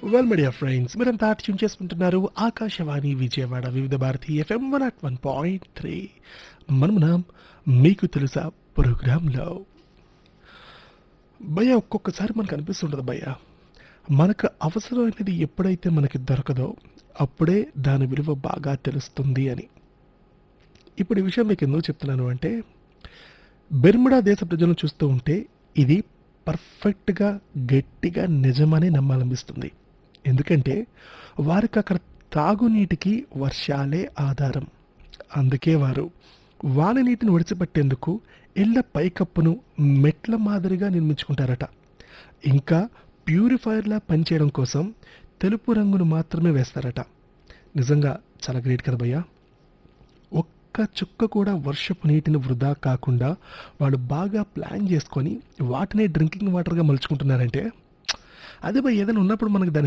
well media friends మీరంతా tune చేసుకుంటున్నారు Akashvani Vijayawada Vividh Bharati FM one at one point three మనమునం మీకు తెలుసా ప్రోగ్రాంలో భయ ఒక్కొక్కసారి మనకు అనిపిస్తుంటుంది భయ్య మనకు అవసరమైనది ఎప్పుడైతే మనకి దొరకదో అప్పుడే దాని విలువ బాగా తెలుస్తుంది అని ఇప్పుడు ఈ విషయం మీకు ఎందుకు చెప్తున్నాను అంటే బెర్ముడా దేశ ప్రజలను చూస్తూ ఉంటే ఇది పర్ఫెక్ట్గా గట్టిగా నిజమని నమ్మాలనిపిస్తుంది ఎందుకంటే వారికి అక్కడ తాగునీటికి వర్షాలే ఆధారం అందుకే వారు వాన నీటిని ఒడిచిపెట్టేందుకు ఇళ్ల పైకప్పును మెట్ల మాదిరిగా నిర్మించుకుంటారట ఇంకా ప్యూరిఫైయర్లా పనిచేయడం కోసం తెలుపు రంగును మాత్రమే వేస్తారట నిజంగా చాలా గ్రేట్ కదా భయ్యా ఒక్క చుక్క కూడా వర్షపు నీటిని వృధా కాకుండా వాళ్ళు బాగా ప్లాన్ చేసుకొని వాటినే డ్రింకింగ్ వాటర్గా మలుచుకుంటున్నారంటే అదే భయ్ ఏదైనా ఉన్నప్పుడు మనకి దాని